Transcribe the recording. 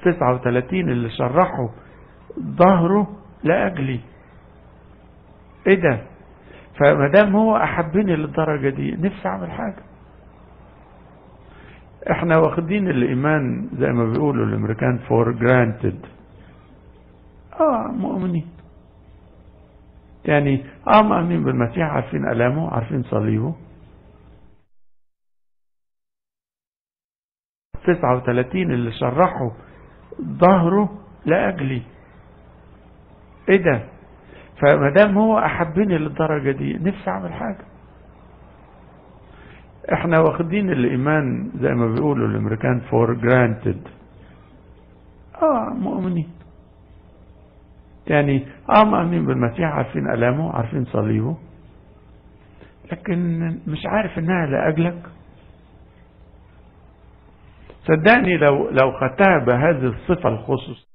39 اللي شرحوا ظهره لأجلي ايه ده فما دام هو احبني للدرجة دي نفسي اعمل حاجة احنا واخدين الايمان زي ما بيقولوا الامريكان فور جرانتد اه مؤمنين يعني اه مؤمنين بالمسيح عارفين الامه عارفين صليبه 39 اللي شرحوا ظهره لأجلي ايه ده فما دام هو احبني للدرجة دي نفسي اعمل حاجة احنا واخدين الايمان زي ما بيقولوا الامريكان فور جرانتد اه مؤمنين يعني اه مؤمنين بالمسيح عارفين الامه عارفين صليبه لكن مش عارف انها لاجلك صدقني لو لو خدتها بهذه الصفة الخصوص